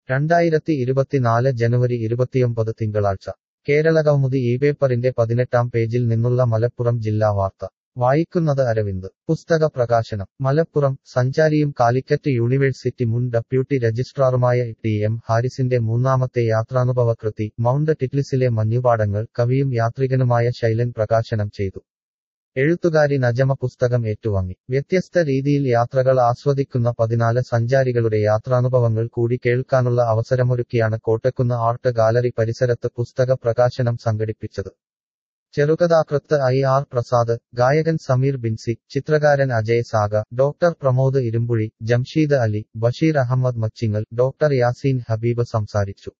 രണ്ടായിരത്തി ഇരുപത്തിനാല് ജനുവരി ഇരുപത്തിയൊമ്പത് തിങ്കളാഴ്ച കേരളകൗമുദി ഈ പേപ്പറിന്റെ പതിനെട്ടാം പേജിൽ നിന്നുള്ള മലപ്പുറം ജില്ലാ വാർത്ത വായിക്കുന്നത് അരവിന്ദ് പുസ്തക പ്രകാശനം മലപ്പുറം സഞ്ചാരിയും കാലിക്കറ്റ് യൂണിവേഴ്സിറ്റി മുൻ ഡെപ്യൂട്ടി രജിസ്ട്രാറുമായ ടി എം ഹാരിസിന്റെ മൂന്നാമത്തെ യാത്രാനുഭവ കൃതി മൗണ്ട് ടിറ്റ്ലിസിലെ മഞ്ഞുപാടങ്ങൾ കവിയും യാത്രികനുമായ ശൈലൻ പ്രകാശനം ചെയ്തു എഴുത്തുകാരി നജമ പുസ്തകം ഏറ്റുവാങ്ങി വ്യത്യസ്ത രീതിയിൽ യാത്രകൾ ആസ്വദിക്കുന്ന പതിനാല് സഞ്ചാരികളുടെ യാത്രാനുഭവങ്ങൾ കൂടി കേൾക്കാനുള്ള അവസരമൊരുക്കിയാണ് കോട്ടക്കുന്ന് ആർട്ട് ഗാലറി പരിസരത്ത് പുസ്തക പ്രകാശനം സംഘടിപ്പിച്ചത് ചെറുകഥാകൃത്ത് ഐ ആർ പ്രസാദ് ഗായകൻ സമീർ ബിൻസി ചിത്രകാരൻ അജയ് സാഗ ഡോക്ടർ പ്രമോദ് ഇരുമ്പുഴി ജംഷീദ് അലി ബഷീർ അഹമ്മദ് മച്ചിങ്ങൽ ഡോക്ടർ യാസീൻ ഹബീബ് സംസാരിച്ചു